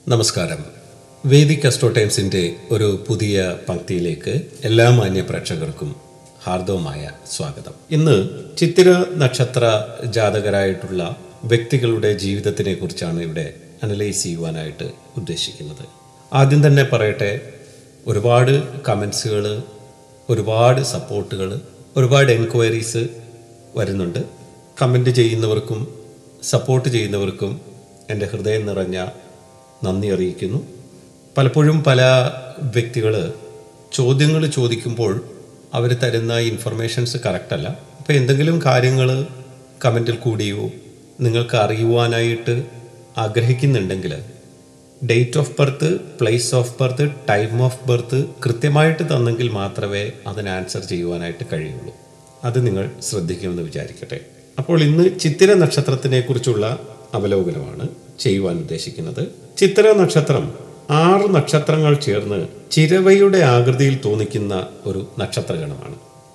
നമസ്കാരം Vedic astro ടൈംസിന്റെ ഒരു പുതിയ പങ്ക്തിയിലേക്ക് എല്ലാ മാന്യ പ്രേക്ഷകർക്കും ഹാർദവമായ സ്വാഗതം ഇന്ന് ചിത്തിര നക്ഷത്ര ജാതകരായിട്ടുള്ള വ്യക്തികളുടെ ജീവിതത്തിനെ കുറിച്ചാണ് ഇവിടെ അനലൈസ് ചെയ്യുവാനായിട്ട് ഉദ്ദേശിക്കുന്നത് ആദ്യം തന്നെ പറയട്ടെ ഒരുപാട് കമൻസുകൾ ഒരുപാട് സപ്പോർട്ടുകൾ ഒരുപാട് എൻക്വയറീസ് വരുന്നുണ്ട് കമൻറ്റ് ചെയ്യുന്നവർക്കും സപ്പോർട്ട് ചെയ്യുന്നവർക്കും എൻ്റെ ഹൃദയം നിറഞ്ഞ നന്ദി അറിയിക്കുന്നു പലപ്പോഴും പല വ്യക്തികൾ ചോദ്യങ്ങൾ ചോദിക്കുമ്പോൾ അവർ തരുന്ന ഇൻഫർമേഷൻസ് കറക്റ്റല്ല അപ്പോൾ എന്തെങ്കിലും കാര്യങ്ങൾ കമൻറ്റിൽ കൂടിയോ നിങ്ങൾക്ക് അറിയുവാനായിട്ട് ആഗ്രഹിക്കുന്നുണ്ടെങ്കിൽ date of birth place of birth time of birth കൃത്യമായിട്ട് തന്നെങ്കിൽ മാത്രമേ അതിന് ആൻസർ ചെയ്യുവാനായിട്ട് കഴിയുള്ളൂ അത് നിങ്ങൾ ശ്രദ്ധിക്കുമെന്ന് വിചാരിക്കട്ടെ അപ്പോൾ ഇന്ന് ചിത്തിര നക്ഷത്രത്തിനെ കുറിച്ചുള്ള അവലോകനമാണ് ചെയ്യുവാൻ ഉദ്ദേശിക്കുന്നത് ചിത്തിര നക്ഷത്രം ആറ് നക്ഷത്രങ്ങൾ ചേർന്ന് ചിരവയുടെ ആകൃതിയിൽ തോന്നിക്കുന്ന ഒരു നക്ഷത്രഗണമാണ്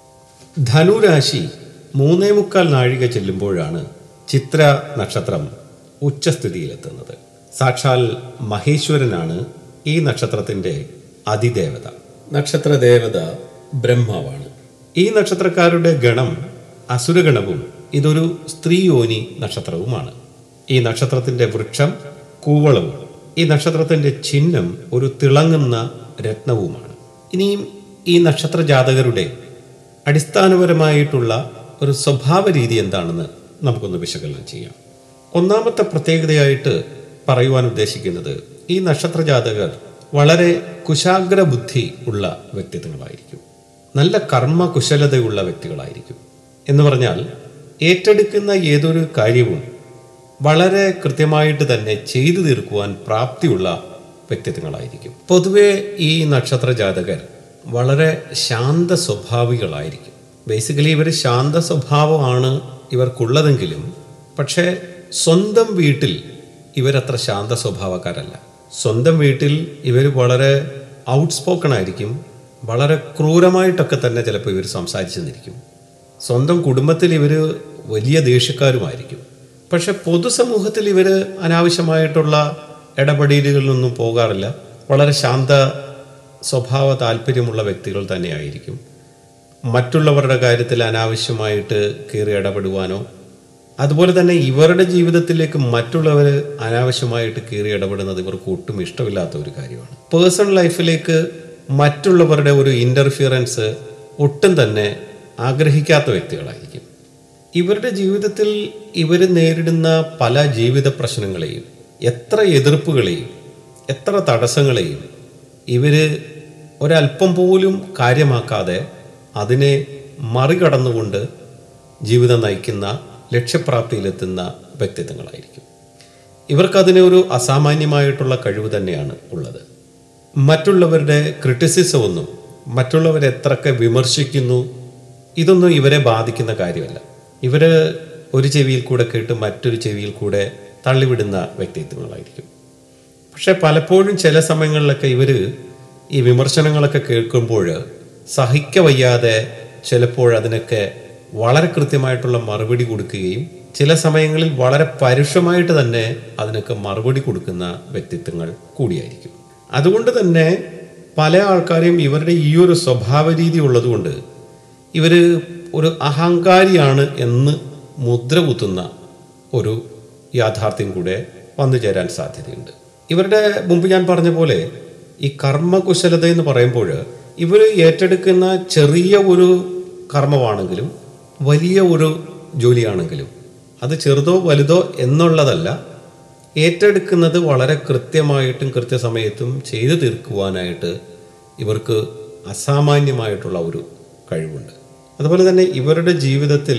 ധനുരാശി മൂന്നേ മുക്കാൽ നാഴിക ചെല്ലുമ്പോഴാണ് ചിത്ര നക്ഷത്രം ഉച്ചസ്ഥിതിയിലെത്തുന്നത് സാക്ഷാൽ മഹേശ്വരനാണ് ഈ നക്ഷത്രത്തിന്റെ അതിദേവത നക്ഷത്ര ദേവത ബ്രഹ്മാവാണ് ഈ നക്ഷത്രക്കാരുടെ ഗണം അസുരഗണവും ഇതൊരു സ്ത്രീയോനി നക്ഷത്രവുമാണ് ഈ നക്ഷത്രത്തിന്റെ വൃക്ഷം കൂവളവും ഈ നക്ഷത്രത്തിന്റെ ചിഹ്നം ഒരു തിളങ്ങുന്ന രത്നവുമാണ് ഇനിയും ഈ നക്ഷത്ര ജാതകരുടെ അടിസ്ഥാനപരമായിട്ടുള്ള ഒരു സ്വഭാവ രീതി എന്താണെന്ന് നമുക്കൊന്ന് വിശകലനം ചെയ്യാം ഒന്നാമത്തെ പ്രത്യേകതയായിട്ട് പറയുവാൻ ഉദ്ദേശിക്കുന്നത് ഈ നക്ഷത്ര ജാതകർ വളരെ കുശാഗ്ര ബുദ്ധി ഉള്ള വ്യക്തിത്വങ്ങളായിരിക്കും നല്ല കർമ്മ കുശലതയുള്ള വ്യക്തികളായിരിക്കും എന്ന് പറഞ്ഞാൽ ഏറ്റെടുക്കുന്ന ഏതൊരു കാര്യവും വളരെ കൃത്യമായിട്ട് തന്നെ ചെയ്തു തീർക്കുവാൻ പ്രാപ്തിയുള്ള വ്യക്തിത്വങ്ങളായിരിക്കും പൊതുവെ ഈ നക്ഷത്ര ജാതകർ വളരെ ശാന്ത സ്വഭാവികളായിരിക്കും ബേസിക്കലി ഇവർ ശാന്ത സ്വഭാവമാണ് ഇവർക്കുള്ളതെങ്കിലും പക്ഷേ സ്വന്തം വീട്ടിൽ ഇവരത്ര ശാന്ത സ്വഭാവക്കാരല്ല സ്വന്തം വീട്ടിൽ ഇവർ വളരെ ഔട്ട്സ്പോക്കൺ ആയിരിക്കും വളരെ ക്രൂരമായിട്ടൊക്കെ തന്നെ ചിലപ്പോൾ ഇവർ സംസാരിച്ചെന്നിരിക്കും സ്വന്തം കുടുംബത്തിൽ ഇവർ വലിയ ദേഷ്യക്കാരുമായിരിക്കും പക്ഷെ പൊതുസമൂഹത്തിൽ ഇവർ അനാവശ്യമായിട്ടുള്ള ഇടപെടലുകളിലൊന്നും പോകാറില്ല വളരെ ശാന്ത സ്വഭാവ താല്പര്യമുള്ള വ്യക്തികൾ തന്നെയായിരിക്കും മറ്റുള്ളവരുടെ കാര്യത്തിൽ അനാവശ്യമായിട്ട് കയറി ഇടപെടുവാനോ അതുപോലെ തന്നെ ഇവരുടെ ജീവിതത്തിലേക്ക് മറ്റുള്ളവർ അനാവശ്യമായിട്ട് കയറി ഇടപെടുന്നത് ഇവർക്ക് ഒട്ടും ഇഷ്ടമില്ലാത്ത ഒരു കാര്യമാണ് പേഴ്സണൽ ലൈഫിലേക്ക് മറ്റുള്ളവരുടെ ഒരു ഇൻ്റർഫിയറൻസ് ഒട്ടും തന്നെ ആഗ്രഹിക്കാത്ത വ്യക്തികളായിരിക്കും ഇവരുടെ ജീവിതത്തിൽ ഇവർ നേരിടുന്ന പല ജീവിത പ്രശ്നങ്ങളെയും എത്ര എതിർപ്പുകളെയും എത്ര തടസ്സങ്ങളെയും ഇവർ ഒരല്പം പോലും കാര്യമാക്കാതെ അതിനെ മറികടന്നുകൊണ്ട് ജീവിതം നയിക്കുന്ന ലക്ഷ്യപ്രാപ്തിയിലെത്തുന്ന വ്യക്തിത്വങ്ങളായിരിക്കും ഇവർക്കതിന് ഒരു അസാമാന്യമായിട്ടുള്ള കഴിവ് തന്നെയാണ് ഉള്ളത് മറ്റുള്ളവരുടെ ക്രിറ്റിസിസം ഒന്നും മറ്റുള്ളവരെ എത്രയൊക്കെ വിമർശിക്കുന്നു ഇതൊന്നും ഇവരെ ബാധിക്കുന്ന കാര്യമല്ല ഇവര് ഒരു ചെവിയിൽ കൂടെ കേട്ട് മറ്റൊരു ചെവിയിൽ കൂടെ തള്ളിവിടുന്ന വ്യക്തിത്വങ്ങളായിരിക്കും പക്ഷെ പലപ്പോഴും ചില സമയങ്ങളിലൊക്കെ ഇവർ ഈ വിമർശനങ്ങളൊക്കെ കേൾക്കുമ്പോൾ സഹിക്ക വയ്യാതെ ചിലപ്പോൾ അതിനൊക്കെ വളരെ കൃത്യമായിട്ടുള്ള മറുപടി കൊടുക്കുകയും ചില സമയങ്ങളിൽ വളരെ പരുഷമായിട്ട് തന്നെ അതിനൊക്കെ മറുപടി കൊടുക്കുന്ന വ്യക്തിത്വങ്ങൾ കൂടിയായിരിക്കും അതുകൊണ്ട് തന്നെ പല ആൾക്കാരെയും ഇവരുടെ ഈ ഒരു സ്വഭാവ രീതി ഉള്ളതുകൊണ്ട് ഇവർ ഒരു അഹങ്കാരിയാണ് എന്ന് മുദ്ര കുത്തുന്ന ഒരു യാഥാർത്ഥ്യം കൂടെ വന്നു ചേരാൻ സാധ്യതയുണ്ട് ഇവരുടെ മുമ്പ് ഞാൻ പറഞ്ഞ പോലെ ഈ കർമ്മകുശലത എന്ന് പറയുമ്പോൾ ഇവർ ഏറ്റെടുക്കുന്ന ചെറിയ ഒരു കർമ്മമാണെങ്കിലും വലിയ ഒരു ജോലിയാണെങ്കിലും അത് ചെറുതോ വലുതോ എന്നുള്ളതല്ല ഏറ്റെടുക്കുന്നത് വളരെ കൃത്യമായിട്ടും കൃത്യസമയത്തും ചെയ്തു തീർക്കുവാനായിട്ട് ഇവർക്ക് അസാമാന്യമായിട്ടുള്ള ഒരു കഴിവുണ്ട് അതുപോലെ തന്നെ ഇവരുടെ ജീവിതത്തിൽ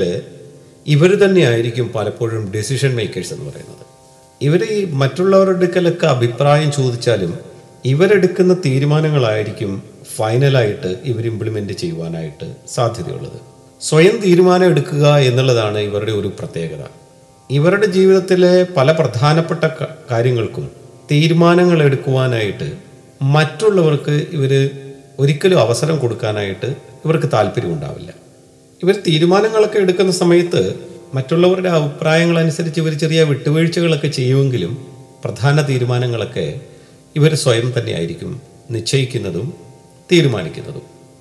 ഇവർ തന്നെയായിരിക്കും പലപ്പോഴും ഡെസിഷൻ മേക്കേഴ്സ് എന്ന് പറയുന്നത് ഇവർ ഈ മറ്റുള്ളവരുടെ അടുക്കലൊക്കെ അഭിപ്രായം ചോദിച്ചാലും ഇവരെടുക്കുന്ന തീരുമാനങ്ങളായിരിക്കും ഫൈനലായിട്ട് ഇവർ ഇംപ്ലിമെൻ്റ് ചെയ്യുവാനായിട്ട് സാധ്യതയുള്ളത് സ്വയം തീരുമാനം എടുക്കുക എന്നുള്ളതാണ് ഇവരുടെ ഒരു പ്രത്യേകത ഇവരുടെ ജീവിതത്തിലെ പല പ്രധാനപ്പെട്ട ക- കാര്യങ്ങൾക്കും തീരുമാനങ്ങൾ എടുക്കുവാനായിട്ട് മറ്റുള്ളവർക്ക് ഇവർ ഒരിക്കലും അവസരം കൊടുക്കാനായിട്ട് ഇവർക്ക് താല്പര്യം ഉണ്ടാവില്ല ഇവർ തീരുമാനങ്ങളൊക്കെ എടുക്കുന്ന സമയത്ത് മറ്റുള്ളവരുടെ അഭിപ്രായങ്ങൾ അനുസരിച്ച് ഇവർ ചെറിയ വിട്ടുവീഴ്ചകളൊക്കെ ചെയ്യുമെങ്കിലും പ്രധാന തീരുമാനങ്ങളൊക്കെ ഇവർ സ്വയം തന്നെയായിരിക്കും നിശ്ചയിക്കുന്നതും തീരുമാനിക്കുന്നതും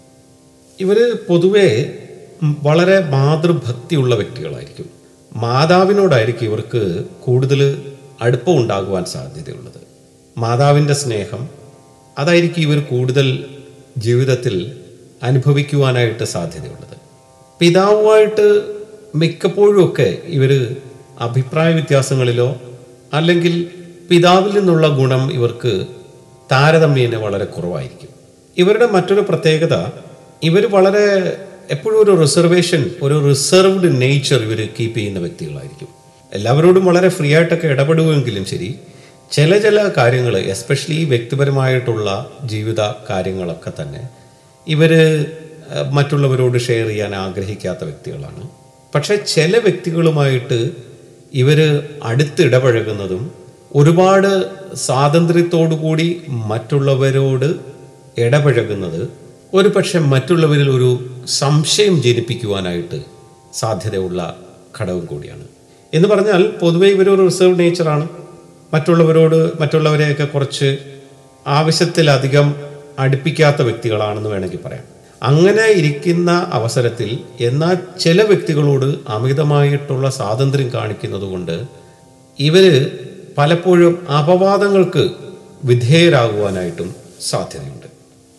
ഇവർ പൊതുവെ വളരെ മാതൃഭക്തിയുള്ള വ്യക്തികളായിരിക്കും മാതാവിനോടായിരിക്കും ഇവർക്ക് കൂടുതൽ അടുപ്പം ഉണ്ടാകുവാൻ സാധ്യതയുള്ളത് മാതാവിൻ്റെ സ്നേഹം അതായിരിക്കും ഇവർ കൂടുതൽ ജീവിതത്തിൽ അനുഭവിക്കുവാനായിട്ട് സാധ്യതയുള്ളത് പിതാവുമായിട്ട് മിക്കപ്പോഴും ഒക്കെ ഇവർ അഭിപ്രായ വ്യത്യാസങ്ങളിലോ അല്ലെങ്കിൽ പിതാവിൽ നിന്നുള്ള ഗുണം ഇവർക്ക് താരതമ്യേന വളരെ കുറവായിരിക്കും ഇവരുടെ മറ്റൊരു പ്രത്യേകത ഇവർ വളരെ എപ്പോഴും ഒരു റിസർവേഷൻ ഒരു റിസർവ്ഡ് നേച്ചർ ഇവർ കീപ്പ് ചെയ്യുന്ന വ്യക്തികളായിരിക്കും എല്ലാവരോടും വളരെ ഫ്രീ ആയിട്ടൊക്കെ ഇടപെടുമെങ്കിലും ശരി ചില ചില കാര്യങ്ങൾ എസ്പെഷ്യലി വ്യക്തിപരമായിട്ടുള്ള ജീവിത കാര്യങ്ങളൊക്കെ തന്നെ ഇവർ മറ്റുള്ളവരോട് ഷെയർ ചെയ്യാൻ ആഗ്രഹിക്കാത്ത വ്യക്തികളാണ് പക്ഷെ ചില വ്യക്തികളുമായിട്ട് ഇവർ അടുത്തിടപഴകുന്നതും ഒരുപാട് സ്വാതന്ത്ര്യത്തോടു കൂടി മറ്റുള്ളവരോട് ഇടപഴകുന്നത് ഒരു പക്ഷെ മറ്റുള്ളവരിൽ ഒരു സംശയം ജനിപ്പിക്കുവാനായിട്ട് സാധ്യതയുള്ള ഘടകം കൂടിയാണ് എന്ന് പറഞ്ഞാൽ പൊതുവെ ഇവരൊരു റിസർവ് നേച്ചറാണ് മറ്റുള്ളവരോട് മറ്റുള്ളവരെയൊക്കെ കുറച്ച് ആവശ്യത്തിലധികം അടുപ്പിക്കാത്ത വ്യക്തികളാണെന്ന് വേണമെങ്കിൽ പറയാം അങ്ങനെ ഇരിക്കുന്ന അവസരത്തിൽ എന്നാൽ ചില വ്യക്തികളോട് അമിതമായിട്ടുള്ള സ്വാതന്ത്ര്യം കാണിക്കുന്നത് കൊണ്ട് ഇവര് പലപ്പോഴും അപവാദങ്ങൾക്ക് വിധേയരാകുവാനായിട്ടും സാധ്യതയുണ്ട്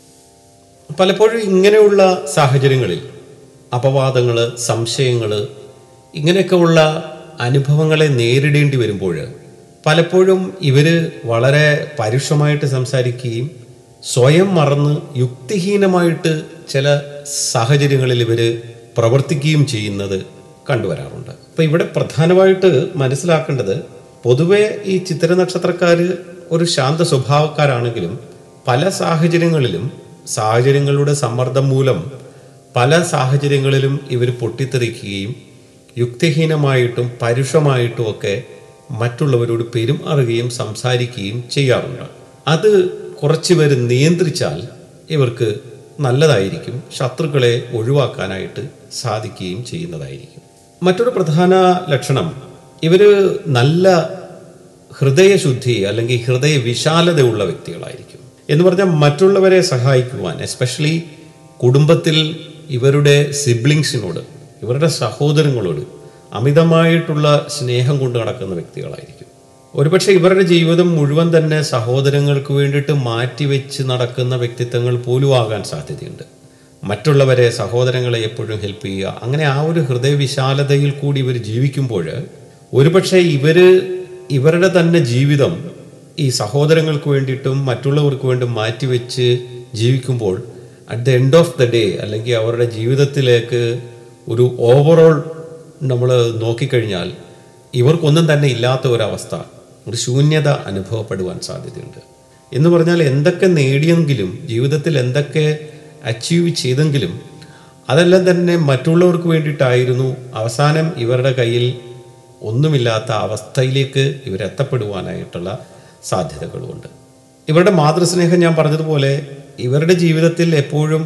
പലപ്പോഴും ഇങ്ങനെയുള്ള സാഹചര്യങ്ങളിൽ അപവാദങ്ങൾ സംശയങ്ങൾ ഇങ്ങനെയൊക്കെ ഉള്ള അനുഭവങ്ങളെ നേരിടേണ്ടി വരുമ്പോൾ പലപ്പോഴും ഇവർ വളരെ പരുഷമായിട്ട് സംസാരിക്കുകയും സ്വയം മറന്ന് യുക്തിഹീനമായിട്ട് ചില സാഹചര്യങ്ങളിൽ ഇവർ പ്രവർത്തിക്കുകയും ചെയ്യുന്നത് കണ്ടുവരാറുണ്ട് അപ്പം ഇവിടെ പ്രധാനമായിട്ട് മനസ്സിലാക്കേണ്ടത് പൊതുവെ ഈ ചിത്ര നക്ഷത്രക്കാർ ഒരു ശാന്ത സ്വഭാവക്കാരാണെങ്കിലും പല സാഹചര്യങ്ങളിലും സാഹചര്യങ്ങളുടെ സമ്മർദ്ദം മൂലം പല സാഹചര്യങ്ങളിലും ഇവർ പൊട്ടിത്തെറിക്കുകയും യുക്തിഹീനമായിട്ടും പരുഷമായിട്ടും ഒക്കെ മറ്റുള്ളവരോട് പെരുമാറുകയും സംസാരിക്കുകയും ചെയ്യാറുണ്ട് അത് കുറച്ച് പേര് നിയന്ത്രിച്ചാൽ ഇവർക്ക് നല്ലതായിരിക്കും ശത്രുക്കളെ ഒഴിവാക്കാനായിട്ട് സാധിക്കുകയും ചെയ്യുന്നതായിരിക്കും മറ്റൊരു പ്രധാന ലക്ഷണം ഇവര് നല്ല ഹൃദയശുദ്ധി അല്ലെങ്കിൽ ഹൃദയ വിശാലതയുള്ള വ്യക്തികളായിരിക്കും എന്ന് പറഞ്ഞാൽ മറ്റുള്ളവരെ സഹായിക്കുവാൻ എസ്പെഷ്യലി കുടുംബത്തിൽ ഇവരുടെ സിബ്ലിങ്സിനോട് ഇവരുടെ സഹോദരങ്ങളോട് അമിതമായിട്ടുള്ള സ്നേഹം കൊണ്ട് നടക്കുന്ന വ്യക്തികളായിരിക്കും ഒരുപക്ഷെ ഇവരുടെ ജീവിതം മുഴുവൻ തന്നെ സഹോദരങ്ങൾക്ക് വേണ്ടിയിട്ട് മാറ്റിവെച്ച് നടക്കുന്ന വ്യക്തിത്വങ്ങൾ പോലും ആകാൻ സാധ്യതയുണ്ട് മറ്റുള്ളവരെ സഹോദരങ്ങളെ എപ്പോഴും ഹെൽപ്പ് ചെയ്യുക അങ്ങനെ ആ ഒരു ഹൃദയവിശാലതയിൽ കൂടി ഇവർ ജീവിക്കുമ്പോൾ ഒരുപക്ഷെ ഇവര് ഇവരുടെ തന്നെ ജീവിതം ഈ സഹോദരങ്ങൾക്ക് വേണ്ടിയിട്ടും മറ്റുള്ളവർക്ക് വേണ്ടി മാറ്റിവെച്ച് ജീവിക്കുമ്പോൾ at the end of the day അല്ലെങ്കിൽ അവരുടെ ജീവിതത്തിലേക്ക് ഒരു ഓവറോൾ നമ്മൾ നോക്കിക്കഴിഞ്ഞാൽ ഇവർക്കൊന്നും തന്നെ ഇല്ലാത്ത ഒരവസ്ഥ ഒരു ശൂന്യത അനുഭവപ്പെടുവാൻ സാധ്യതയുണ്ട് എന്ന് പറഞ്ഞാൽ എന്തൊക്കെ നേടിയെങ്കിലും ജീവിതത്തിൽ എന്തൊക്കെ അച്ചീവ് ചെയ്തെങ്കിലും അതെല്ലാം തന്നെ മറ്റുള്ളവർക്ക് വേണ്ടിയിട്ടായിരുന്നു അവസാനം ഇവരുടെ കയ്യിൽ ഒന്നുമില്ലാത്ത അവസ്ഥയിലേക്ക് ഇവരെത്തപ്പെടുവാനായിട്ടുള്ള സാധ്യതകളുമുണ്ട് ഇവരുടെ മാതൃസ്നേഹം ഞാൻ പറഞ്ഞതുപോലെ ഇവരുടെ ജീവിതത്തിൽ എപ്പോഴും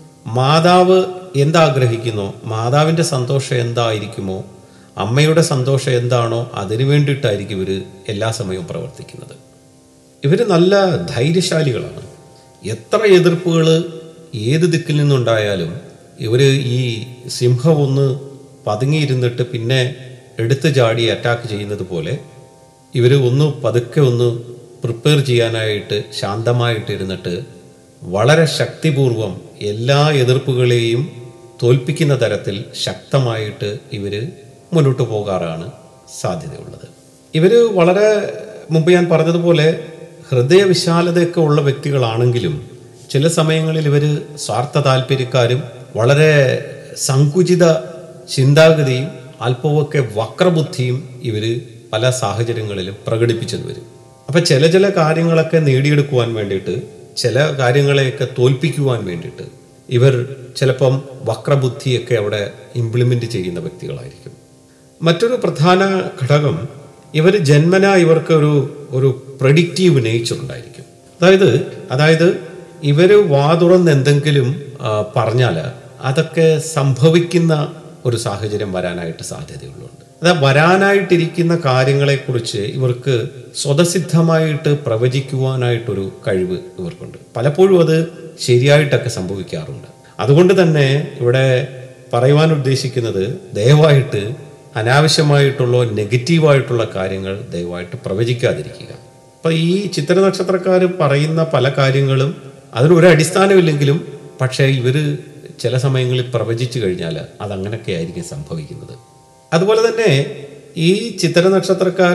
മാതാവ് എന്താഗ്രഹിക്കുന്നോ മാതാവിൻ്റെ സന്തോഷം എന്തായിരിക്കുമോ അമ്മയുടെ സന്തോഷം എന്താണോ അതിനു വേണ്ടിയിട്ടായിരിക്കും ഇവർ എല്ലാ സമയവും പ്രവർത്തിക്കുന്നത് ഇവർ നല്ല ധൈര്യശാലികളാണ് എത്ര എതിർപ്പുകൾ ഏത് ദിക്കിൽ നിന്നുണ്ടായാലും ഇവർ ഈ സിംഹം ഒന്ന് പതുങ്ങിയിരുന്നിട്ട് പിന്നെ എടുത്തു ചാടി അറ്റാക്ക് ചെയ്യുന്നത് പോലെ ഇവർ ഒന്ന് പതുക്കെ ഒന്ന് പ്രിപ്പയർ ചെയ്യാനായിട്ട് ശാന്തമായിട്ട് ഇരുന്നിട്ട് വളരെ ശക്തിപൂർവം എല്ലാ എതിർപ്പുകളെയും തോൽപ്പിക്കുന്ന തരത്തിൽ ശക്തമായിട്ട് ഇവർ മുന്നോട്ട് പോകാറാണ് സാധ്യതയുള്ളത് ഇവർ വളരെ മുമ്പ് ഞാൻ പറഞ്ഞതുപോലെ ഹൃദയവിശാലതയൊക്കെ ഉള്ള വ്യക്തികളാണെങ്കിലും ചില സമയങ്ങളിൽ ഇവർ സ്വാർത്ഥ താല്പര്യക്കാരും വളരെ സങ്കുചിത ചിന്താഗതിയും അല്പമൊക്കെ വക്രബുദ്ധിയും ഇവർ പല സാഹചര്യങ്ങളിലും പ്രകടിപ്പിച്ചത് വരും അപ്പം ചില ചില കാര്യങ്ങളൊക്കെ നേടിയെടുക്കുവാൻ വേണ്ടിയിട്ട് ചില കാര്യങ്ങളെയൊക്കെ തോൽപ്പിക്കുവാൻ വേണ്ടിയിട്ട് ഇവർ ചിലപ്പം വക്രബുദ്ധിയൊക്കെ അവിടെ ഇംപ്ലിമെൻ്റ് ചെയ്യുന്ന വ്യക്തികളായിരിക്കും മറ്റൊരു പ്രധാന ഘടകം ഇവർ ജന്മന ഇവർക്ക് ഒരു ഒരു പ്രഡിക്റ്റീവ് നേച്ചർ ഉണ്ടായിരിക്കും അതായത് അതായത് ഇവർ വാതുറന്ന് എന്തെങ്കിലും പറഞ്ഞാൽ അതൊക്കെ സംഭവിക്കുന്ന ഒരു സാഹചര്യം വരാനായിട്ട് സാധ്യതയുള്ളുണ്ട് അതാ വരാനായിട്ടിരിക്കുന്ന കാര്യങ്ങളെക്കുറിച്ച് ഇവർക്ക് സ്വതസിദ്ധമായിട്ട് പ്രവചിക്കുവാനായിട്ടൊരു കഴിവ് ഇവർക്കുണ്ട് പലപ്പോഴും അത് ശരിയായിട്ടൊക്കെ സംഭവിക്കാറുണ്ട് അതുകൊണ്ട് തന്നെ ഇവിടെ പറയുവാൻ ഉദ്ദേശിക്കുന്നത് ദയവായിട്ട് അനാവശ്യമായിട്ടുള്ള നെഗറ്റീവായിട്ടുള്ള കാര്യങ്ങൾ ദയവായിട്ട് പ്രവചിക്കാതിരിക്കുക അപ്പം ഈ ചിത്ര നക്ഷത്രക്കാർ പറയുന്ന പല കാര്യങ്ങളും അതിനൊരു അടിസ്ഥാനമില്ലെങ്കിലും പക്ഷേ ഇവർ ചില സമയങ്ങളിൽ പ്രവചിച്ചു കഴിഞ്ഞാൽ അതങ്ങനെയൊക്കെ ആയിരിക്കും സംഭവിക്കുന്നത് അതുപോലെ തന്നെ ഈ ചിത്ര നക്ഷത്രക്കാർ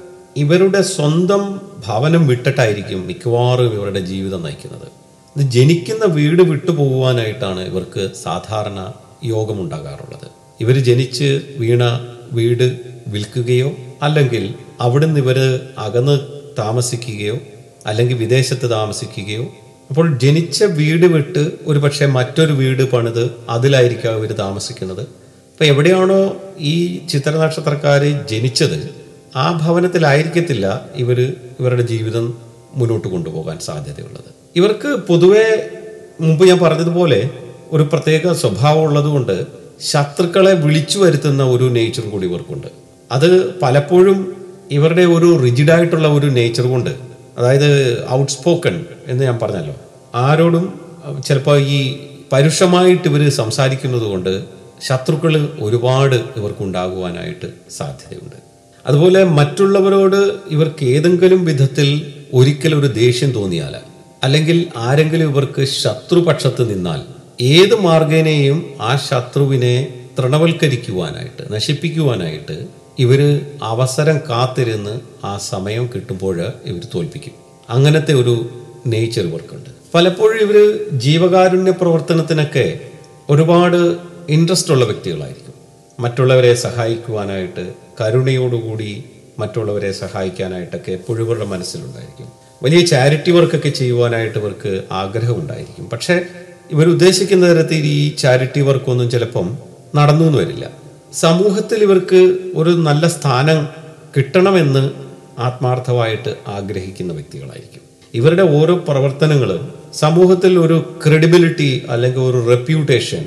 ഇവരുടെ സ്വന്തം ഭവനം വിട്ടിട്ടായിരിക്കും മിക്കവാറും ഇവരുടെ ജീവിതം നയിക്കുന്നത് ഇത് ജനിക്കുന്ന വീട് വിട്ടു പോകുവാനായിട്ടാണ് ഇവർക്ക് സാധാരണ യോഗമുണ്ടാകാറുള്ളത് ഇവർ ജനിച്ച് വീണ വീട് വിൽക്കുകയോ അല്ലെങ്കിൽ അവിടുന്ന് ഇവർ അകന്ന് താമസിക്കുകയോ അല്ലെങ്കിൽ വിദേശത്ത് താമസിക്കുകയോ അപ്പോൾ ജനിച്ച വീട് വിട്ട് ഒരു പക്ഷേ മറ്റൊരു വീട് പണിത് അതിലായിരിക്കും ഇവർ താമസിക്കുന്നത് അപ്പോൾ എവിടെയാണോ ഈ ചിത്ര നക്ഷത്രക്കാർ ജനിച്ചത് ആ ഭവനത്തിലായിരിക്കത്തില്ല ഇവർ ഇവരുടെ ജീവിതം മുന്നോട്ട് കൊണ്ടുപോകാൻ സാധ്യതയുള്ളത് ഇവർക്ക് പൊതുവെ മുമ്പ് ഞാൻ പറഞ്ഞതുപോലെ ഒരു പ്രത്യേക സ്വഭാവം ഉള്ളതുകൊണ്ട് ശത്രുക്കളെ വിളിച്ചു വരുത്തുന്ന ഒരു നേച്ചർ കൂടി ഇവർക്കുണ്ട് അത് പലപ്പോഴും ഇവരുടെ ഒരു റിജിഡായിട്ടുള്ള ഒരു നേച്ചർ കൊണ്ട് അതായത് ഔട്ട് സ്പോക്കൺ എന്ന് ഞാൻ പറഞ്ഞല്ലോ ആരോടും ചിലപ്പോൾ ഈ പരുഷമായിട്ട് ഇവർ സംസാരിക്കുന്നത് കൊണ്ട് ശത്രുക്കൾ ഒരുപാട് ഇവർക്കുണ്ടാകുവാനായിട്ട് സാധ്യതയുണ്ട് അതുപോലെ മറ്റുള്ളവരോട് ഇവർക്ക് ഏതെങ്കിലും വിധത്തിൽ ഒരിക്കലും ഒരു ദേഷ്യം തോന്നിയാൽ അല്ലെങ്കിൽ ആരെങ്കിലും ഇവർക്ക് ശത്രുപക്ഷത്ത് നിന്നാൽ ഏത് മാർഗേനയും ആ ശത്രുവിനെ തൃണവൽക്കരിക്കുവാനായിട്ട് നശിപ്പിക്കുവാനായിട്ട് ഇവർ അവസരം കാത്തിരുന്ന് ആ സമയം കിട്ടുമ്പോൾ ഇവർ തോൽപ്പിക്കും അങ്ങനത്തെ ഒരു നേച്ചർ ഇവർക്കുണ്ട് പലപ്പോഴും ഇവർ ജീവകാരുണ്യ പ്രവർത്തനത്തിനൊക്കെ ഒരുപാട് ഇൻട്രസ്റ്റ് ഉള്ള വ്യക്തികളായിരിക്കും മറ്റുള്ളവരെ സഹായിക്കുവാനായിട്ട് കരുണയോടുകൂടി മറ്റുള്ളവരെ സഹായിക്കാനായിട്ടൊക്കെ എപ്പോഴും ഇവരുടെ മനസ്സിലുണ്ടായിരിക്കും വലിയ ചാരിറ്റി വർക്കൊക്കെ ചെയ്യുവാനായിട്ട് ഇവർക്ക് ആഗ്രഹമുണ്ടായിരിക്കും പക്ഷേ ഇവർ ഉദ്ദേശിക്കുന്ന തരത്തിൽ ഈ ചാരിറ്റി വർക്കൊന്നും ചിലപ്പം നടന്നു എന്ന് വരില്ല സമൂഹത്തിൽ ഇവർക്ക് ഒരു നല്ല സ്ഥാനം കിട്ടണമെന്ന് ആത്മാർത്ഥമായിട്ട് ആഗ്രഹിക്കുന്ന വ്യക്തികളായിരിക്കും ഇവരുടെ ഓരോ പ്രവർത്തനങ്ങളും സമൂഹത്തിൽ ഒരു ക്രെഡിബിലിറ്റി അല്ലെങ്കിൽ ഒരു റെപ്യൂട്ടേഷൻ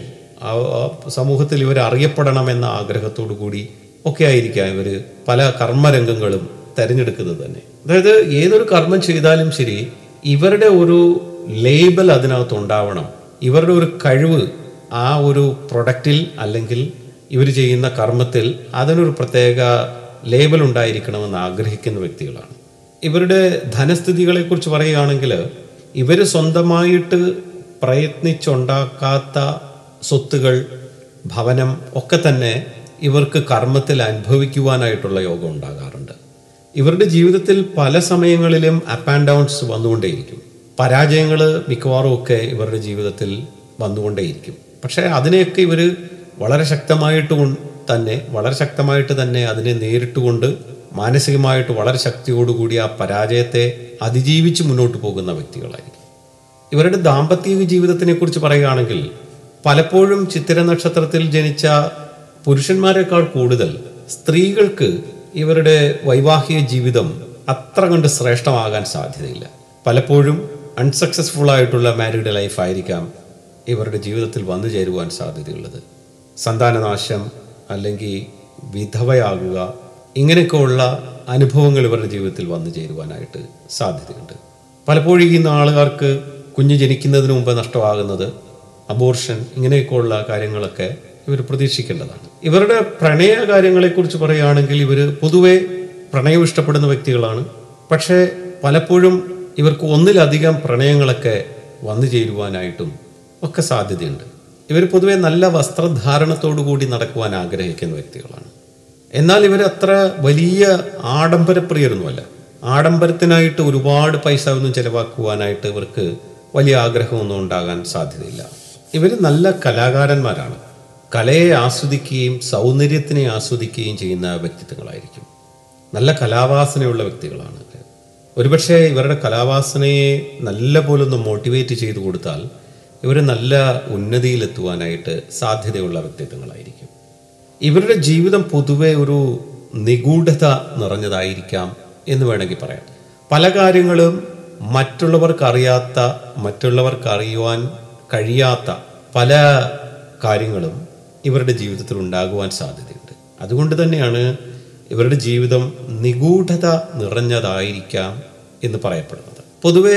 സമൂഹത്തിൽ ഇവർ അറിയപ്പെടണമെന്ന ആഗ്രഹത്തോടു കൂടി ഒക്കെ ആയിരിക്കാം ഇവർ പല കർമ്മരംഗങ്ങളും തിരഞ്ഞെടുക്കുന്നത് തന്നെ അതായത് ഏതൊരു കർമ്മം ചെയ്താലും ശരി ഇവരുടെ ഒരു ലേബൽ അതിനകത്ത് ഉണ്ടാവണം ഇവരുടെ ഒരു കഴിവ് ആ ഒരു പ്രൊഡക്റ്റിൽ അല്ലെങ്കിൽ ഇവർ ചെയ്യുന്ന കർമ്മത്തിൽ അതിനൊരു പ്രത്യേക ലേബൽ ഉണ്ടായിരിക്കണമെന്ന് ആഗ്രഹിക്കുന്ന വ്യക്തികളാണ് ഇവരുടെ ധനസ്ഥിതികളെക്കുറിച്ച് പറയുകയാണെങ്കിൽ ഇവർ സ്വന്തമായിട്ട് പ്രയത്നിച്ചുണ്ടാക്കാത്ത സ്വത്തുകൾ ഭവനം ഒക്കെ തന്നെ ഇവർക്ക് കർമ്മത്തിൽ അനുഭവിക്കുവാനായിട്ടുള്ള യോഗം ഉണ്ടാകാറുണ്ട് ഇവരുടെ ജീവിതത്തിൽ പല സമയങ്ങളിലും അപ്പ് ആൻഡ് ഡൗൺസ് വന്നുകൊണ്ടേയിരിക്കും പരാജയങ്ങൾ മിക്കവാറും ഒക്കെ ഇവരുടെ ജീവിതത്തിൽ വന്നുകൊണ്ടേയിരിക്കും പക്ഷേ അതിനെയൊക്കെ ഇവർ വളരെ ശക്തമായിട്ട് തന്നെ വളരെ ശക്തമായിട്ട് തന്നെ അതിനെ നേരിട്ടുകൊണ്ട് മാനസികമായിട്ട് വളരെ ശക്തിയോടുകൂടി ആ പരാജയത്തെ അതിജീവിച്ച് മുന്നോട്ട് പോകുന്ന വ്യക്തികളായിരിക്കും ഇവരുടെ ദാമ്പത്യ ജീവിതത്തിനെ കുറിച്ച് പറയുകയാണെങ്കിൽ പലപ്പോഴും ചിത്തിര നക്ഷത്രത്തിൽ ജനിച്ച പുരുഷന്മാരെക്കാൾ കൂടുതൽ സ്ത്രീകൾക്ക് ഇവരുടെ വൈവാഹിക ജീവിതം അത്ര കണ്ട് ശ്രേഷ്ഠമാകാൻ സാധ്യതയില്ല പലപ്പോഴും അൺസക്സസ്ഫുൾ ആയിട്ടുള്ള മാരീഡ് ലൈഫ് ആയിരിക്കാം ഇവരുടെ ജീവിതത്തിൽ വന്നു ചേരുവാൻ സാധ്യതയുള്ളത് സന്താനനാശം അല്ലെങ്കിൽ വിധവയാകുക ഇങ്ങനെയൊക്കെയുള്ള അനുഭവങ്ങൾ ഇവരുടെ ജീവിതത്തിൽ വന്നു ചേരുവാനായിട്ട് സാധ്യതയുണ്ട് പലപ്പോഴും ഈ ആളുകാർക്ക് കുഞ്ഞ് ജനിക്കുന്നതിന് മുമ്പ് നഷ്ടമാകുന്നത് അബോർഷൻ ഇങ്ങനെയൊക്കെയുള്ള കാര്യങ്ങളൊക്കെ ഇവർ പ്രതീക്ഷിക്കേണ്ടതാണ് ഇവരുടെ പ്രണയ കാര്യങ്ങളെക്കുറിച്ച് പറയുകയാണെങ്കിൽ ഇവർ പൊതുവെ പ്രണയം ഇഷ്ടപ്പെടുന്ന വ്യക്തികളാണ് പക്ഷേ പലപ്പോഴും ഇവർക്ക് ഒന്നിലധികം പ്രണയങ്ങളൊക്കെ വന്നു ചേരുവാനായിട്ടും ഒക്കെ സാധ്യതയുണ്ട് ഇവർ പൊതുവെ നല്ല വസ്ത്രധാരണത്തോടു കൂടി നടക്കുവാൻ ആഗ്രഹിക്കുന്ന വ്യക്തികളാണ് എന്നാൽ ഇവർ അത്ര വലിയ ആഡംബരപ്രിയരൊന്നുമല്ല ആഡംബരത്തിനായിട്ട് ഒരുപാട് പൈസ ഒന്നും ചിലവാക്കുവാനായിട്ട് ഇവർക്ക് വലിയ ആഗ്രഹമൊന്നും ഉണ്ടാകാൻ സാധ്യതയില്ല ഇവർ നല്ല കലാകാരന്മാരാണ് കലയെ ആസ്വദിക്കുകയും സൗന്ദര്യത്തിനെ ആസ്വദിക്കുകയും ചെയ്യുന്ന വ്യക്തിത്വങ്ങളായിരിക്കും നല്ല കലാവാസനയുള്ള വ്യക്തികളാണ് ഒരുപക്ഷെ ഇവരുടെ കലാവാസനയെ നല്ല പോലെ ഒന്ന് മോട്ടിവേറ്റ് ചെയ്തു കൊടുത്താൽ ഇവർ നല്ല ഉന്നതിയിലെത്തുവാനായിട്ട് സാധ്യതയുള്ള വ്യക്തിത്വങ്ങളായിരിക്കും ഇവരുടെ ജീവിതം പൊതുവെ ഒരു നിഗൂഢത നിറഞ്ഞതായിരിക്കാം എന്ന് വേണമെങ്കിൽ പറയാം പല കാര്യങ്ങളും മറ്റുള്ളവർക്ക് അറിയാത്ത മറ്റുള്ളവർക്ക് അറിയുവാൻ കഴിയാത്ത പല കാര്യങ്ങളും ഇവരുടെ ജീവിതത്തിൽ ഉണ്ടാകുവാൻ സാധ്യതയുണ്ട് അതുകൊണ്ട് തന്നെയാണ് ഇവരുടെ ജീവിതം നിഗൂഢത നിറഞ്ഞതായിരിക്കാം എന്ന് പറയപ്പെടുന്നത് പൊതുവെ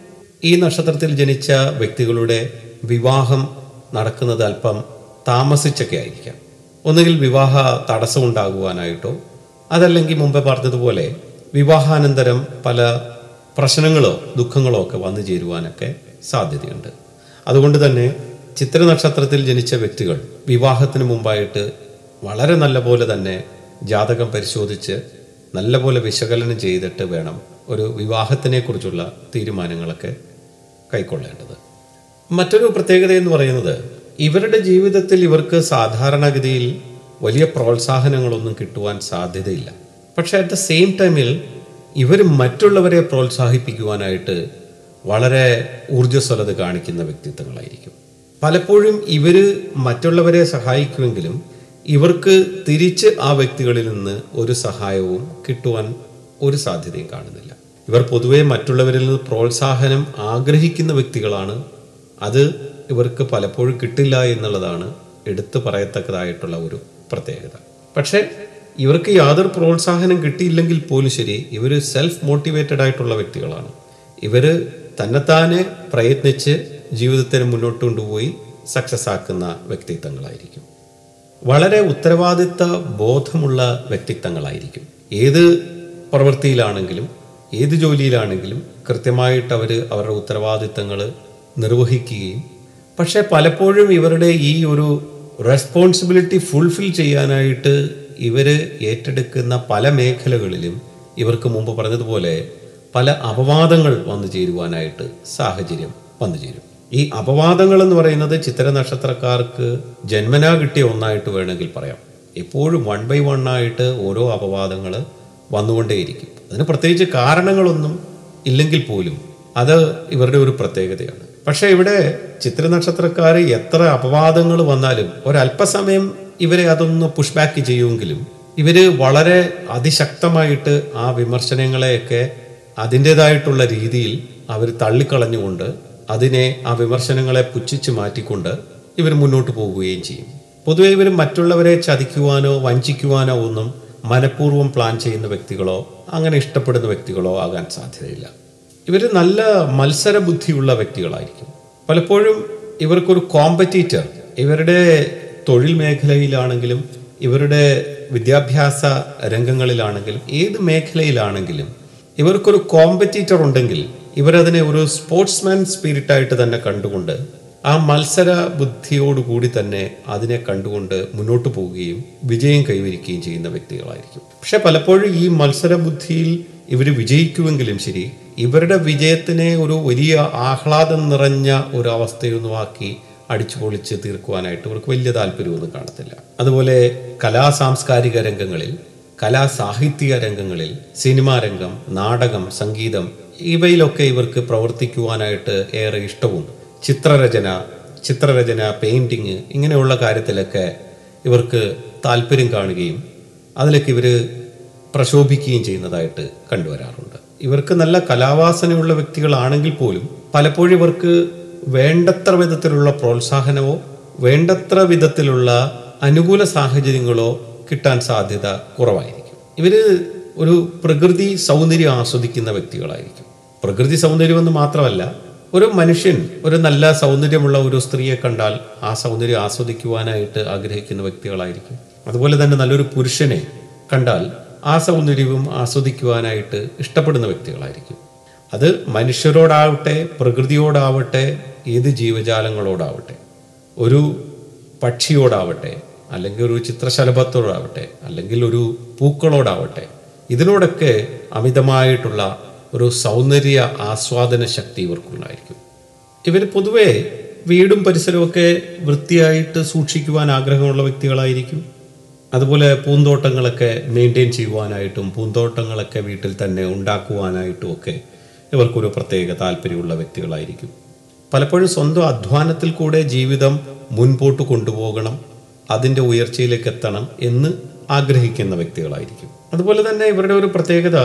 ഈ നക്ഷത്രത്തിൽ ജനിച്ച വ്യക്തികളുടെ വിവാഹം നടക്കുന്നത് അല്പം താമസിച്ചൊക്കെ ആയിരിക്കാം ഒന്നുകിൽ വിവാഹ തടസ്സമുണ്ടാകുവാനായിട്ടോ അതല്ലെങ്കിൽ മുമ്പേ പറഞ്ഞതുപോലെ വിവാഹാനന്തരം പല പ്രശ്നങ്ങളോ ദുഃഖങ്ങളോ ഒക്കെ വന്നു ചേരുവാനൊക്കെ സാധ്യതയുണ്ട് അതുകൊണ്ട് തന്നെ ചിത്ര നക്ഷത്രത്തിൽ ജനിച്ച വ്യക്തികൾ വിവാഹത്തിന് മുമ്പായിട്ട് വളരെ നല്ല പോലെ തന്നെ ജാതകം പരിശോധിച്ച് നല്ല പോലെ വിശകലനം ചെയ്തിട്ട് വേണം ഒരു വിവാഹത്തിനെ കുറിച്ചുള്ള തീരുമാനങ്ങളൊക്കെ കൈക്കൊള്ളേണ്ടത് മറ്റൊരു പ്രത്യേകത എന്ന് പറയുന്നത് ഇവരുടെ ജീവിതത്തിൽ ഇവർക്ക് സാധാരണഗതിയിൽ വലിയ പ്രോത്സാഹനങ്ങളൊന്നും കിട്ടുവാൻ സാധ്യതയില്ല പക്ഷെ അറ്റ് ദ സെയിം ടൈമിൽ ഇവർ മറ്റുള്ളവരെ പ്രോത്സാഹിപ്പിക്കുവാനായിട്ട് വളരെ ഊർജ്ജസ്വലത കാണിക്കുന്ന വ്യക്തിത്വങ്ങളായിരിക്കും പലപ്പോഴും ഇവർ മറ്റുള്ളവരെ സഹായിക്കുമെങ്കിലും ഇവർക്ക് തിരിച്ച് ആ വ്യക്തികളിൽ നിന്ന് ഒരു സഹായവും കിട്ടുവാൻ ഒരു സാധ്യതയും കാണുന്നില്ല ഇവർ പൊതുവെ മറ്റുള്ളവരിൽ നിന്ന് പ്രോത്സാഹനം ആഗ്രഹിക്കുന്ന വ്യക്തികളാണ് അത് ഇവർക്ക് പലപ്പോഴും കിട്ടില്ല എന്നുള്ളതാണ് എടുത്തു പറയത്തക്കതായിട്ടുള്ള ഒരു പ്രത്യേകത പക്ഷേ ഇവർക്ക് യാതൊരു പ്രോത്സാഹനം കിട്ടിയില്ലെങ്കിൽ പോലും ശരി ഇവർ സെൽഫ് മോട്ടിവേറ്റഡ് ആയിട്ടുള്ള വ്യക്തികളാണ് ഇവർ തന്നെത്താനെ പ്രയത്നിച്ച് ജീവിതത്തിന് മുന്നോട്ട് കൊണ്ടുപോയി സക്സസ് ആക്കുന്ന വ്യക്തിത്വങ്ങളായിരിക്കും വളരെ ഉത്തരവാദിത്ത ബോധമുള്ള വ്യക്തിത്വങ്ങളായിരിക്കും ഏത് പ്രവൃത്തിയിലാണെങ്കിലും ഏത് ജോലിയിലാണെങ്കിലും കൃത്യമായിട്ട് അവർ അവരുടെ ഉത്തരവാദിത്തങ്ങൾ നിർവഹിക്കുകയും പക്ഷേ പലപ്പോഴും ഇവരുടെ ഈ ഒരു റെസ്പോൺസിബിലിറ്റി ഫുൾഫിൽ ചെയ്യാനായിട്ട് ഇവർ ഏറ്റെടുക്കുന്ന പല മേഖലകളിലും ഇവർക്ക് മുമ്പ് പറഞ്ഞതുപോലെ പല അപവാദങ്ങൾ വന്നു ചേരുവാനായിട്ട് സാഹചര്യം വന്നു ചേരും ഈ അപവാദങ്ങൾ എന്ന് പറയുന്നത് ചിത്ര നക്ഷത്രക്കാർക്ക് ജന്മനാ കിട്ടിയ ഒന്നായിട്ട് വേണമെങ്കിൽ പറയാം എപ്പോഴും വൺ ബൈ വൺ ആയിട്ട് ഓരോ അപവാദങ്ങൾ വന്നുകൊണ്ടേയിരിക്കും അതിന് പ്രത്യേകിച്ച് കാരണങ്ങളൊന്നും ഇല്ലെങ്കിൽ പോലും അത് ഇവരുടെ ഒരു പ്രത്യേകതയാണ് പക്ഷേ ഇവിടെ ചിത്ര നക്ഷത്രക്കാർ എത്ര അപവാദങ്ങൾ വന്നാലും ഒരല്പസമയം ഇവരെ അതൊന്ന് പുഷ് ബാക്ക് ചെയ്യുമെങ്കിലും ഇവര് വളരെ അതിശക്തമായിട്ട് ആ വിമർശനങ്ങളെയൊക്കെ അതിൻ്റെതായിട്ടുള്ള രീതിയിൽ അവർ തള്ളിക്കളഞ്ഞുകൊണ്ട് അതിനെ ആ വിമർശനങ്ങളെ പുച്ഛിച്ച് മാറ്റിക്കൊണ്ട് ഇവർ മുന്നോട്ട് പോവുകയും ചെയ്യും പൊതുവെ ഇവർ മറ്റുള്ളവരെ ചതിക്കുവാനോ വഞ്ചിക്കുവാനോ ഒന്നും മനഃപൂർവ്വം പ്ലാൻ ചെയ്യുന്ന വ്യക്തികളോ അങ്ങനെ ഇഷ്ടപ്പെടുന്ന വ്യക്തികളോ ആകാൻ സാധ്യതയില്ല ഇവർ നല്ല മത്സര ബുദ്ധിയുള്ള വ്യക്തികളായിരിക്കും പലപ്പോഴും ഇവർക്കൊരു കോമ്പറ്റീറ്റർ ഇവരുടെ തൊഴിൽ മേഖലയിലാണെങ്കിലും ഇവരുടെ വിദ്യാഭ്യാസ രംഗങ്ങളിലാണെങ്കിലും ഏത് മേഖലയിലാണെങ്കിലും ഇവർക്കൊരു കോമ്പറ്റീറ്റർ ഉണ്ടെങ്കിൽ ഇവരതിനെ ഒരു സ്പോർട്സ്മാൻ സ്പിരിറ്റായിട്ട് തന്നെ കണ്ടുകൊണ്ട് ആ മത്സര ബുദ്ധിയോടുകൂടി തന്നെ അതിനെ കണ്ടുകൊണ്ട് മുന്നോട്ട് പോവുകയും വിജയം കൈവരിക്കുകയും ചെയ്യുന്ന വ്യക്തികളായിരിക്കും പക്ഷെ പലപ്പോഴും ഈ മത്സര ബുദ്ധിയിൽ ഇവർ വിജയിക്കുമെങ്കിലും ശരി ഇവരുടെ വിജയത്തിനെ ഒരു വലിയ ആഹ്ലാദം നിറഞ്ഞ ഒരു അവസ്ഥയൊന്നുമാക്കി അടിച്ചു പൊളിച്ച് തീർക്കുവാനായിട്ട് ഇവർക്ക് വലിയ താല്പര്യമൊന്നും കാണത്തില്ല അതുപോലെ കലാ സാംസ്കാരിക രംഗങ്ങളിൽ കലാ സാഹിത്യ രംഗങ്ങളിൽ സിനിമാ രംഗം നാടകം സംഗീതം ഇവയിലൊക്കെ ഇവർക്ക് പ്രവർത്തിക്കുവാനായിട്ട് ഏറെ ഇഷ്ടവും ചിത്രരചന ചിത്രരചന പെയിന്റിങ് ഇങ്ങനെയുള്ള കാര്യത്തിലൊക്കെ ഇവർക്ക് താല്പര്യം കാണുകയും അതിലൊക്കെ ഇവർ പ്രശോഭിക്കുകയും ചെയ്യുന്നതായിട്ട് കണ്ടുവരാറുണ്ട് ഇവർക്ക് നല്ല കലാവാസനയുള്ള വ്യക്തികളാണെങ്കിൽ പോലും പലപ്പോഴും ഇവർക്ക് വേണ്ടത്ര വിധത്തിലുള്ള പ്രോത്സാഹനമോ വേണ്ടത്ര വിധത്തിലുള്ള അനുകൂല സാഹചര്യങ്ങളോ കിട്ടാൻ സാധ്യത കുറവായിരിക്കും ഇവര് ഒരു പ്രകൃതി സൗന്ദര്യം ആസ്വദിക്കുന്ന വ്യക്തികളായിരിക്കും പ്രകൃതി സൗന്ദര്യം എന്ന് മാത്രമല്ല ഒരു മനുഷ്യൻ ഒരു നല്ല സൗന്ദര്യമുള്ള ഒരു സ്ത്രീയെ കണ്ടാൽ ആ സൗന്ദര്യം ആസ്വദിക്കുവാനായിട്ട് ആഗ്രഹിക്കുന്ന വ്യക്തികളായിരിക്കും അതുപോലെ തന്നെ നല്ലൊരു പുരുഷനെ കണ്ടാൽ ആ സൗന്ദര്യവും ആസ്വദിക്കുവാനായിട്ട് ഇഷ്ടപ്പെടുന്ന വ്യക്തികളായിരിക്കും അത് മനുഷ്യരോടാവട്ടെ പ്രകൃതിയോടാവട്ടെ ഏത് ജീവജാലങ്ങളോടാവട്ടെ ഒരു പക്ഷിയോടാവട്ടെ അല്ലെങ്കിൽ ഒരു ചിത്രശലഭത്തോടാവട്ടെ അല്ലെങ്കിൽ ഒരു പൂക്കളോടാവട്ടെ ഇതിനോടൊക്കെ അമിതമായിട്ടുള്ള ഒരു സൗന്ദര്യ ആസ്വാദന ശക്തി ഇവർക്കുണ്ടായിരിക്കും ഇവർ പൊതുവെ വീടും പരിസരമൊക്കെ വൃത്തിയായിട്ട് സൂക്ഷിക്കുവാൻ ആഗ്രഹമുള്ള വ്യക്തികളായിരിക്കും അതുപോലെ പൂന്തോട്ടങ്ങളൊക്കെ മെയിൻറ്റെയിൻ ചെയ്യുവാനായിട്ടും പൂന്തോട്ടങ്ങളൊക്കെ വീട്ടിൽ തന്നെ ഉണ്ടാക്കുവാനായിട്ടും ഒക്കെ ഇവർക്കൊരു പ്രത്യേക താല്പര്യമുള്ള വ്യക്തികളായിരിക്കും പലപ്പോഴും സ്വന്തം അധ്വാനത്തിൽ കൂടെ ജീവിതം മുൻപോട്ട് കൊണ്ടുപോകണം അതിൻ്റെ ഉയർച്ചയിലേക്ക് എത്തണം എന്ന് ആഗ്രഹിക്കുന്ന വ്യക്തികളായിരിക്കും അതുപോലെ തന്നെ ഇവരുടെ ഒരു പ്രത്യേകത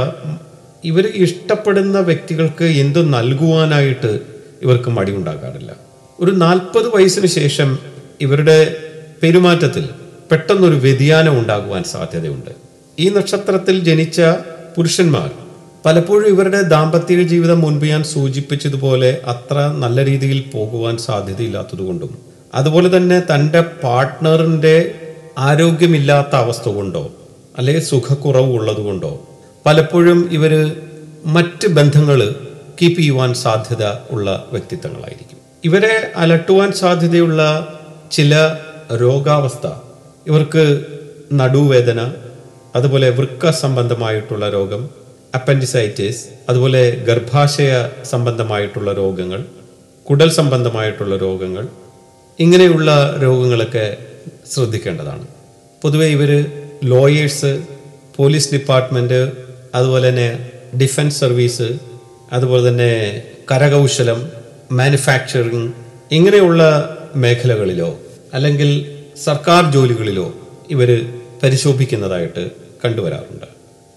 ഇവർ ഇഷ്ടപ്പെടുന്ന വ്യക്തികൾക്ക് എന്തു നൽകുവാനായിട്ട് ഇവർക്ക് മടിയുണ്ടാകാറില്ല ഒരു നാൽപ്പത് വയസ്സിന് ശേഷം ഇവരുടെ പെരുമാറ്റത്തിൽ പെട്ടെന്നൊരു വ്യതിയാനം ഉണ്ടാകുവാൻ സാധ്യതയുണ്ട് ഈ നക്ഷത്രത്തിൽ ജനിച്ച പുരുഷന്മാർ പലപ്പോഴും ഇവരുടെ ദാമ്പത്യ ജീവിതം മുൻപ് ഞാൻ സൂചിപ്പിച്ചതുപോലെ അത്ര നല്ല രീതിയിൽ പോകുവാൻ സാധ്യതയില്ലാത്തതുകൊണ്ടും അതുപോലെ തന്നെ തൻ്റെ പാർട്ട്ണറിൻ്റെ ആരോഗ്യമില്ലാത്ത അവസ്ഥ കൊണ്ടോ അല്ലെങ്കിൽ സുഖക്കുറവ് ഉള്ളതുകൊണ്ടോ പലപ്പോഴും ഇവർ മറ്റ് ബന്ധങ്ങൾ കീപ്പ് ചെയ്യുവാൻ സാധ്യത ഉള്ള വ്യക്തിത്വങ്ങളായിരിക്കും ഇവരെ അലട്ടുവാൻ സാധ്യതയുള്ള ചില രോഗാവസ്ഥ ഇവർക്ക് നടുവേദന അതുപോലെ വൃക്ക സംബന്ധമായിട്ടുള്ള രോഗം അപ്പൻഡിസൈറ്റിസ് അതുപോലെ ഗർഭാശയ സംബന്ധമായിട്ടുള്ള രോഗങ്ങൾ കുടൽ സംബന്ധമായിട്ടുള്ള രോഗങ്ങൾ ഇങ്ങനെയുള്ള രോഗങ്ങളൊക്കെ ശ്രദ്ധിക്കേണ്ടതാണ് പൊതുവെ ഇവർ ലോയേഴ്സ് പോലീസ് ഡിപ്പാർട്ട്മെൻറ്റ് അതുപോലെ തന്നെ ഡിഫൻസ് സർവീസ് അതുപോലെ തന്നെ കരകൗശലം മാനുഫാക്ചറിങ് ഇങ്ങനെയുള്ള മേഖലകളിലോ അല്ലെങ്കിൽ സർക്കാർ ജോലികളിലോ ഇവർ പരിശോഭിക്കുന്നതായിട്ട് കണ്ടുവരാറുണ്ട്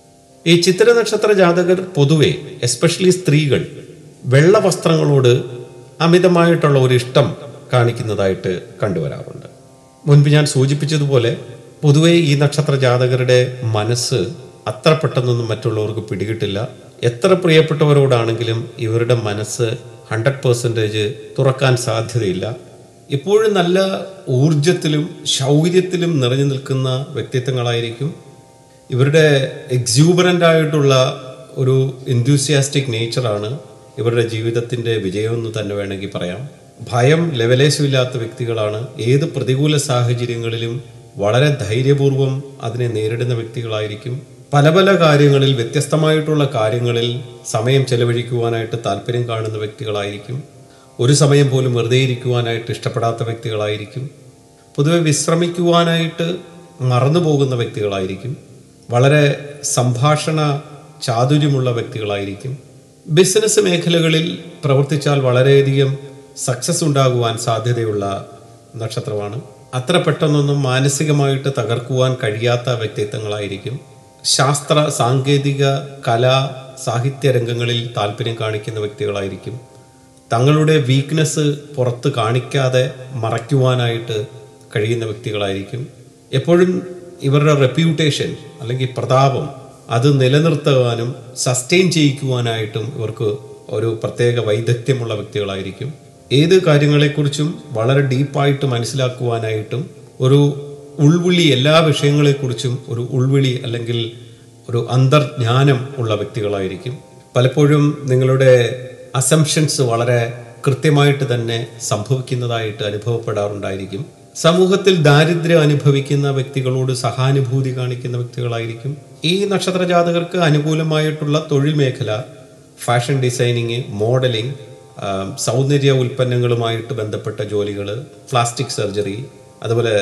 ഈ ചിത്ര നക്ഷത്ര ജാതകർ പൊതുവെ എസ്പെഷ്യലി സ്ത്രീകൾ വെള്ള വസ്ത്രങ്ങളോട് അമിതമായിട്ടുള്ള ഒരു ഇഷ്ടം കാണിക്കുന്നതായിട്ട് കണ്ടുവരാറുണ്ട് മുൻപ് ഞാൻ സൂചിപ്പിച്ചതുപോലെ പൊതുവെ ഈ നക്ഷത്ര ജാതകരുടെ മനസ്സ് അത്ര പെട്ടെന്നൊന്നും മറ്റുള്ളവർക്ക് പിടികിട്ടില്ല എത്ര പ്രിയപ്പെട്ടവരോടാണെങ്കിലും ഇവരുടെ മനസ്സ് ഹൺഡ്രഡ് പെർസെൻറ്റേജ് തുറക്കാൻ സാധ്യതയില്ല ഇപ്പോഴും നല്ല ഊർജത്തിലും ശൗര്യത്തിലും നിറഞ്ഞു നിൽക്കുന്ന വ്യക്തിത്വങ്ങളായിരിക്കും ഇവരുടെ എക്സ്യൂബറൻ്റ് ആയിട്ടുള്ള ഒരു എൻത്യൂസിയാസ്റ്റിക് നേച്ചറാണ് ഇവരുടെ ജീവിതത്തിൻ്റെ വിജയമെന്ന് തന്നെ വേണമെങ്കിൽ പറയാം ഭയം ലെവലേശമില്ലാത്ത വ്യക്തികളാണ് ഏത് പ്രതികൂല സാഹചര്യങ്ങളിലും വളരെ ധൈര്യപൂർവം അതിനെ നേരിടുന്ന വ്യക്തികളായിരിക്കും പല പല കാര്യങ്ങളിൽ വ്യത്യസ്തമായിട്ടുള്ള കാര്യങ്ങളിൽ സമയം ചെലവഴിക്കുവാനായിട്ട് താല്പര്യം കാണുന്ന വ്യക്തികളായിരിക്കും ഒരു സമയം പോലും വെറുതെ ഇരിക്കുവാനായിട്ട് ഇഷ്ടപ്പെടാത്ത വ്യക്തികളായിരിക്കും പൊതുവെ വിശ്രമിക്കുവാനായിട്ട് മറന്നു പോകുന്ന വ്യക്തികളായിരിക്കും വളരെ സംഭാഷണ ചാതുര്യമുള്ള വ്യക്തികളായിരിക്കും ബിസിനസ് മേഖലകളിൽ പ്രവർത്തിച്ചാൽ വളരെയധികം സക്സസ് ഉണ്ടാകുവാൻ സാധ്യതയുള്ള നക്ഷത്രമാണ് അത്ര പെട്ടെന്നൊന്നും മാനസികമായിട്ട് തകർക്കുവാൻ കഴിയാത്ത വ്യക്തിത്വങ്ങളായിരിക്കും ശാസ്ത്ര സാങ്കേതിക കല സാഹിത്യ രംഗങ്ങളിൽ താല്പര്യം കാണിക്കുന്ന വ്യക്തികളായിരിക്കും തങ്ങളുടെ വീക്ക്നെസ് പുറത്ത് കാണിക്കാതെ മറയ്ക്കുവാനായിട്ട് കഴിയുന്ന വ്യക്തികളായിരിക്കും എപ്പോഴും ഇവരുടെ റെപ്യൂട്ടേഷൻ അല്ലെങ്കിൽ പ്രതാപം അത് നിലനിർത്തുവാനും സസ്റ്റെയിൻ ചെയ്യിക്കുവാനായിട്ടും ഇവർക്ക് ഒരു പ്രത്യേക വൈദഗ്ധ്യമുള്ള വ്യക്തികളായിരിക്കും ഏത് കാര്യങ്ങളെക്കുറിച്ചും വളരെ ഡീപ്പായിട്ട് മനസ്സിലാക്കുവാനായിട്ടും ഒരു ഉൾവിളി എല്ലാ വിഷയങ്ങളെക്കുറിച്ചും ഒരു ഉൾവിളി അല്ലെങ്കിൽ ഒരു അന്തർജ്ഞാനം ഉള്ള വ്യക്തികളായിരിക്കും പലപ്പോഴും നിങ്ങളുടെ അസംഷൻസ് വളരെ കൃത്യമായിട്ട് തന്നെ സംഭവിക്കുന്നതായിട്ട് അനുഭവപ്പെടാറുണ്ടായിരിക്കും സമൂഹത്തിൽ ദാരിദ്ര്യം അനുഭവിക്കുന്ന വ്യക്തികളോട് സഹാനുഭൂതി കാണിക്കുന്ന വ്യക്തികളായിരിക്കും ഈ നക്ഷത്ര ജാതകർക്ക് അനുകൂലമായിട്ടുള്ള തൊഴിൽ മേഖല ഫാഷൻ ഡിസൈനിങ് മോഡലിംഗ് സൗന്ദര്യ ഉൽപ്പന്നങ്ങളുമായിട്ട് ബന്ധപ്പെട്ട ജോലികൾ പ്ലാസ്റ്റിക് സർജറി അതുപോലെ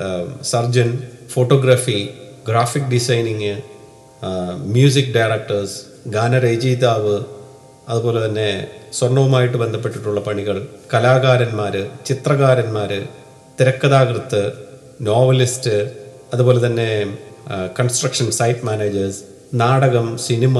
surgeon photography graphic designing music directors ഗാനരചയിതാവ് അതുപോലെ തന്നെ സ്വർണവുമായിട്ട് ബന്ധപ്പെട്ടിട്ടുള്ള പണികൾ കലാകാരന്മാർ ചിത്രകാരന്മാർ തിരക്കഥാകൃത്ത് നോവലിസ്റ്റ് അതുപോലെ തന്നെ കൺസ്ട്രക്ഷൻ സൈറ്റ് മാനേജേഴ്സ് നാടകം സിനിമ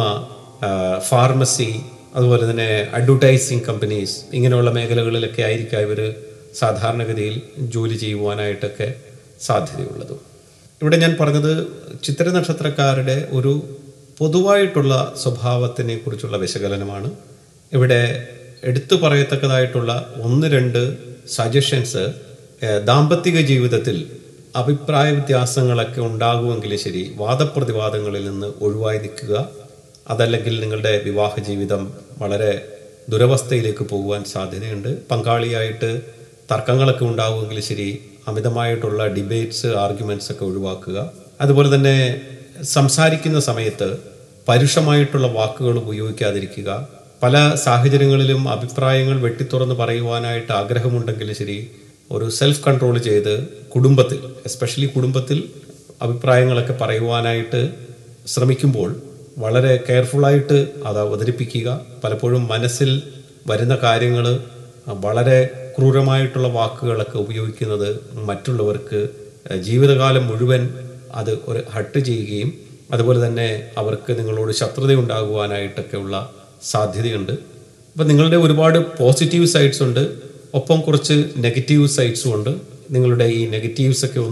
ഫാർമസി അതുപോലെ തന്നെ അഡ്വർടൈസിങ് കമ്പനീസ് ഇങ്ങനെയുള്ള മേഖലകളിലൊക്കെ ആയിരിക്കാം ഇവർ സാധാരണഗതിയിൽ ജോലി ചെയ്യുവാനായിട്ടൊക്കെ സാധ്യതയുള്ളത് ഇവിടെ ഞാൻ പറഞ്ഞത് ചിത്ര നക്ഷത്രക്കാരുടെ ഒരു പൊതുവായിട്ടുള്ള സ്വഭാവത്തിനെ കുറിച്ചുള്ള വിശകലനമാണ് ഇവിടെ എടുത്തു പറയത്തക്കതായിട്ടുള്ള ഒന്ന് രണ്ട് സജഷൻസ് ദാമ്പത്തിക ജീവിതത്തിൽ അഭിപ്രായ വ്യത്യാസങ്ങളൊക്കെ ഉണ്ടാകുമെങ്കിലും ശരി വാദപ്രതിവാദങ്ങളിൽ നിന്ന് ഒഴിവായി നിൽക്കുക അതല്ലെങ്കിൽ നിങ്ങളുടെ വിവാഹ ജീവിതം വളരെ ദുരവസ്ഥയിലേക്ക് പോകുവാൻ സാധ്യതയുണ്ട് പങ്കാളിയായിട്ട് തർക്കങ്ങളൊക്കെ ഉണ്ടാകുമെങ്കിൽ ശരി അമിതമായിട്ടുള്ള ഡിബേറ്റ്സ് ആർഗ്യുമെന്റ്സ് ഒക്കെ ഒഴിവാക്കുക അതുപോലെ തന്നെ സംസാരിക്കുന്ന സമയത്ത് പരുഷമായിട്ടുള്ള വാക്കുകൾ ഉപയോഗിക്കാതിരിക്കുക പല സാഹചര്യങ്ങളിലും അഭിപ്രായങ്ങൾ വെട്ടിത്തുറന്ന് പറയുവാനായിട്ട് ആഗ്രഹമുണ്ടെങ്കിൽ ശരി ഒരു സെൽഫ് കൺട്രോൾ ചെയ്ത് കുടുംബത്തിൽ എസ്പെഷ്യലി കുടുംബത്തിൽ അഭിപ്രായങ്ങളൊക്കെ പറയുവാനായിട്ട് ശ്രമിക്കുമ്പോൾ വളരെ കെയർഫുള്ളായിട്ട് അത് അവതരിപ്പിക്കുക പലപ്പോഴും മനസ്സിൽ വരുന്ന കാര്യങ്ങൾ വളരെ ക്രൂരമായിട്ടുള്ള വാക്കുകളൊക്കെ ഉപയോഗിക്കുന്നത് മറ്റുള്ളവർക്ക് ജീവിതകാലം മുഴുവൻ അത് ഒരു ഹട്ട് ചെയ്യുകയും അതുപോലെ തന്നെ അവർക്ക് നിങ്ങളോട് ശത്രുത ഉണ്ടാകുവാനായിട്ടൊക്കെ ഉള്ള സാധ്യതയുണ്ട് അപ്പം നിങ്ങളുടെ ഒരുപാട് പോസിറ്റീവ് സൈഡ്സ് ഉണ്ട് ഒപ്പം കുറച്ച് നെഗറ്റീവ് സൈഡ്സും ഉണ്ട് നിങ്ങളുടെ ഈ നെഗറ്റീവ്സ് ഒക്കെ ഒന്ന്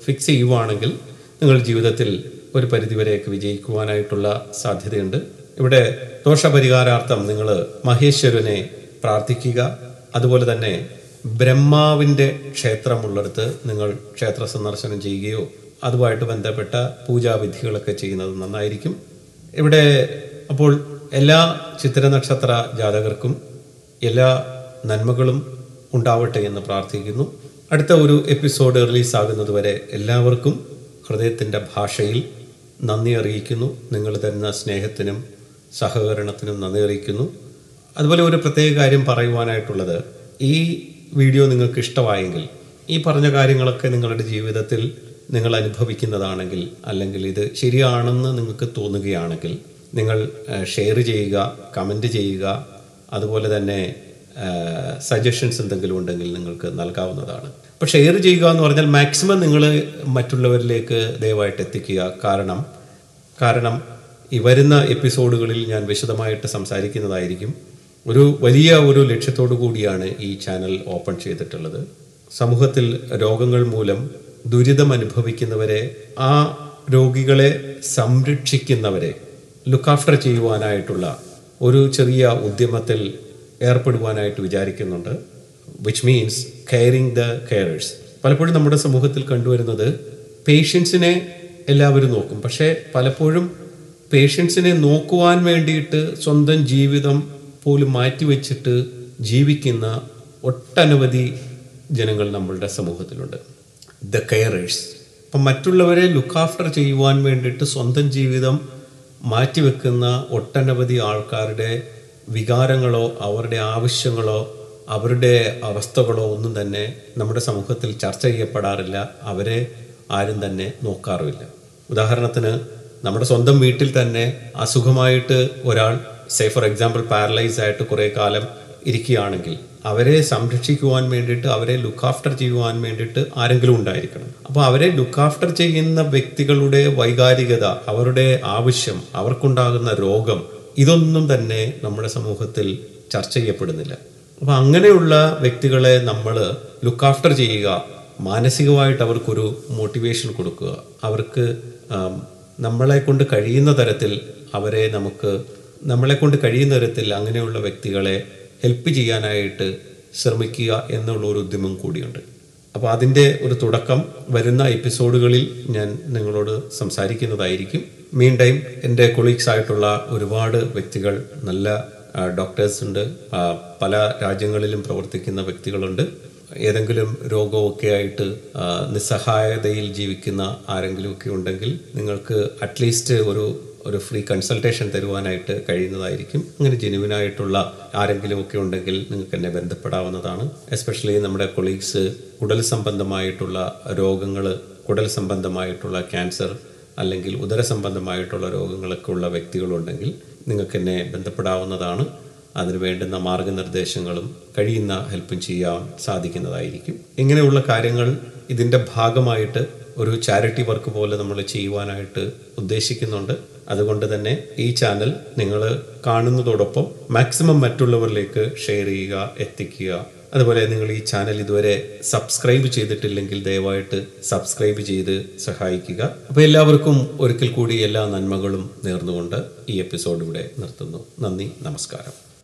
ഫിക്സ് ചെയ്യുവാണെങ്കിൽ നിങ്ങൾ ജീവിതത്തിൽ ഒരു പരിധിവരെയൊക്കെ വിജയിക്കുവാനായിട്ടുള്ള സാധ്യതയുണ്ട് ഇവിടെ ദോഷപരിഹാരാർത്ഥം നിങ്ങൾ മഹേശ്വരനെ പ്രാർത്ഥിക്കുക അതുപോലെ തന്നെ ബ്രഹ്മാവിൻ്റെ ക്ഷേത്രമുള്ളിടത്ത് നിങ്ങൾ ക്ഷേത്ര സന്ദർശനം ചെയ്യുകയോ അതുമായിട്ട് ബന്ധപ്പെട്ട പൂജാവിധികളൊക്കെ ചെയ്യുന്നത് നന്നായിരിക്കും ഇവിടെ അപ്പോൾ എല്ലാ ചിത്രനക്ഷത്ര ജാതകർക്കും എല്ലാ നന്മകളും ഉണ്ടാവട്ടെ എന്ന് പ്രാർത്ഥിക്കുന്നു അടുത്ത ഒരു എപ്പിസോഡ് റിലീസാകുന്നത് വരെ എല്ലാവർക്കും ഹൃദയത്തിൻ്റെ ഭാഷയിൽ നന്ദി അറിയിക്കുന്നു നിങ്ങൾ തരുന്ന സ്നേഹത്തിനും സഹകരണത്തിനും നന്ദി അറിയിക്കുന്നു അതുപോലെ ഒരു പ്രത്യേക കാര്യം പറയുവാനായിട്ടുള്ളത് ഈ വീഡിയോ നിങ്ങൾക്ക് ഇഷ്ടമായെങ്കിൽ ഈ പറഞ്ഞ കാര്യങ്ങളൊക്കെ നിങ്ങളുടെ ജീവിതത്തിൽ നിങ്ങൾ അനുഭവിക്കുന്നതാണെങ്കിൽ അല്ലെങ്കിൽ ഇത് ശരിയാണെന്ന് നിങ്ങൾക്ക് തോന്നുകയാണെങ്കിൽ നിങ്ങൾ ഷെയർ ചെയ്യുക കമൻറ്റ് ചെയ്യുക അതുപോലെ തന്നെ സജഷൻസ് എന്തെങ്കിലും ഉണ്ടെങ്കിൽ നിങ്ങൾക്ക് നൽകാവുന്നതാണ് അപ്പോൾ ഷെയർ ചെയ്യുക എന്ന് പറഞ്ഞാൽ മാക്സിമം നിങ്ങൾ മറ്റുള്ളവരിലേക്ക് ദയവായിട്ട് എത്തിക്കുക കാരണം കാരണം ഈ വരുന്ന എപ്പിസോഡുകളിൽ ഞാൻ വിശദമായിട്ട് സംസാരിക്കുന്നതായിരിക്കും ഒരു വലിയ ഒരു ലക്ഷ്യത്തോടു കൂടിയാണ് ഈ ചാനൽ ഓപ്പൺ ചെയ്തിട്ടുള്ളത് സമൂഹത്തിൽ രോഗങ്ങൾ മൂലം ദുരിതം അനുഭവിക്കുന്നവരെ ആ രോഗികളെ സംരക്ഷിക്കുന്നവരെ ലുക്ക് ആഫ്റ്റർ ചെയ്യുവാനായിട്ടുള്ള ഒരു ചെറിയ ഉദ്യമത്തിൽ ഏർപ്പെടുവാനായിട്ട് വിചാരിക്കുന്നുണ്ട് which means caring the carers പലപ്പോഴും നമ്മുടെ സമൂഹത്തിൽ കണ്ടുവരുന്നത് പേഷ്യൻസിനെ എല്ലാവരും നോക്കും പക്ഷേ പലപ്പോഴും പേഷ്യൻസിനെ നോക്കുവാൻ വേണ്ടിയിട്ട് സ്വന്തം ജീവിതം പോലും മാറ്റിവെച്ചിട്ട് ജീവിക്കുന്ന ഒട്ടനവധി ജനങ്ങൾ നമ്മളുടെ സമൂഹത്തിലുണ്ട് ദ കെയറേഴ്സ് അപ്പം മറ്റുള്ളവരെ ലുക്ക് ആഫ്റ്റർ ചെയ്യുവാൻ വേണ്ടിയിട്ട് സ്വന്തം ജീവിതം മാറ്റിവെക്കുന്ന ഒട്ടനവധി ആൾക്കാരുടെ വികാരങ്ങളോ അവരുടെ ആവശ്യങ്ങളോ അവരുടെ അവസ്ഥകളോ ഒന്നും തന്നെ നമ്മുടെ സമൂഹത്തിൽ ചർച്ച ചെയ്യപ്പെടാറില്ല അവരെ ആരും തന്നെ നോക്കാറുമില്ല ഉദാഹരണത്തിന് നമ്മുടെ സ്വന്തം വീട്ടിൽ തന്നെ അസുഖമായിട്ട് ഒരാൾ സേ ഫോർ എക്സാമ്പിൾ പാരലൈസ് ആയിട്ട് കുറേ കാലം ഇരിക്കുകയാണെങ്കിൽ അവരെ സംരക്ഷിക്കുവാൻ വേണ്ടിയിട്ട് അവരെ ലുക്ക് ആഫ്റ്റർ ചെയ്യുവാൻ വേണ്ടിയിട്ട് ആരെങ്കിലും ഉണ്ടായിരിക്കണം അപ്പോൾ അവരെ ലുക്ക് ആഫ്റ്റർ ചെയ്യുന്ന വ്യക്തികളുടെ വൈകാരികത അവരുടെ ആവശ്യം അവർക്കുണ്ടാകുന്ന രോഗം ഇതൊന്നും തന്നെ നമ്മുടെ സമൂഹത്തിൽ ചർച്ച ചെയ്യപ്പെടുന്നില്ല അപ്പോൾ അങ്ങനെയുള്ള വ്യക്തികളെ നമ്മൾ ലുക്ക് ആഫ്റ്റർ ചെയ്യുക മാനസികമായിട്ട് അവർക്കൊരു മോട്ടിവേഷൻ കൊടുക്കുക അവർക്ക് നമ്മളെ കൊണ്ട് കഴിയുന്ന തരത്തിൽ അവരെ നമുക്ക് നമ്മളെ കൊണ്ട് കഴിയുന്ന തരത്തിൽ അങ്ങനെയുള്ള വ്യക്തികളെ ഹെൽപ്പ് ചെയ്യാനായിട്ട് ശ്രമിക്കുക എന്നുള്ള ഒരു ഉദ്യമം കൂടിയുണ്ട് അപ്പോൾ അതിൻ്റെ ഒരു തുടക്കം വരുന്ന എപ്പിസോഡുകളിൽ ഞാൻ നിങ്ങളോട് സംസാരിക്കുന്നതായിരിക്കും മീൻ ടൈം എൻ്റെ കൊളീഗ്സ് ആയിട്ടുള്ള ഒരുപാട് വ്യക്തികൾ നല്ല ഡോക്ടേഴ്സ് ഉണ്ട് പല രാജ്യങ്ങളിലും പ്രവർത്തിക്കുന്ന വ്യക്തികളുണ്ട് ഏതെങ്കിലും രോഗമൊക്കെ ആയിട്ട് നിസ്സഹായതയിൽ ജീവിക്കുന്ന ആരെങ്കിലുമൊക്കെ ഉണ്ടെങ്കിൽ നിങ്ങൾക്ക് അറ്റ്ലീസ്റ്റ് ഒരു ഒരു ഫ്രീ കൺസൾട്ടേഷൻ തരുവാനായിട്ട് കഴിയുന്നതായിരിക്കും അങ്ങനെ ജെനുവിനായിട്ടുള്ള ആരെങ്കിലും ഒക്കെ ഉണ്ടെങ്കിൽ നിങ്ങൾക്ക് എന്നെ ബന്ധപ്പെടാവുന്നതാണ് എസ്പെഷ്യലി നമ്മുടെ കൊളീഗ്സ് കുടൽ സംബന്ധമായിട്ടുള്ള രോഗങ്ങൾ കുടൽ സംബന്ധമായിട്ടുള്ള ക്യാൻസർ അല്ലെങ്കിൽ ഉദര സംബന്ധമായിട്ടുള്ള രോഗങ്ങളൊക്കെ ഉള്ള വ്യക്തികളുണ്ടെങ്കിൽ നിങ്ങൾക്ക് എന്നെ ബന്ധപ്പെടാവുന്നതാണ് അതിന് വേണ്ടുന്ന മാർഗനിർദ്ദേശങ്ങളും കഴിയുന്ന ഹെൽപ്പും ചെയ്യാൻ സാധിക്കുന്നതായിരിക്കും ഇങ്ങനെയുള്ള കാര്യങ്ങൾ ഇതിൻ്റെ ഭാഗമായിട്ട് ഒരു ചാരിറ്റി വർക്ക് പോലെ നമ്മൾ ചെയ്യുവാനായിട്ട് ഉദ്ദേശിക്കുന്നുണ്ട് അതുകൊണ്ട് തന്നെ ഈ ചാനൽ നിങ്ങൾ കാണുന്നതോടൊപ്പം മാക്സിമം മറ്റുള്ളവരിലേക്ക് ഷെയർ ചെയ്യുക എത്തിക്കുക അതുപോലെ നിങ്ങൾ ഈ ചാനൽ ഇതുവരെ സബ്സ്ക്രൈബ് ചെയ്തിട്ടില്ലെങ്കിൽ ദയവായിട്ട് സബ്സ്ക്രൈബ് ചെയ്ത് സഹായിക്കുക അപ്പോൾ എല്ലാവർക്കും ഒരിക്കൽ കൂടി എല്ലാ നന്മകളും നേർന്നുകൊണ്ട് ഈ എപ്പിസോഡ് ഇവിടെ നിർത്തുന്നു നന്ദി നമസ്കാരം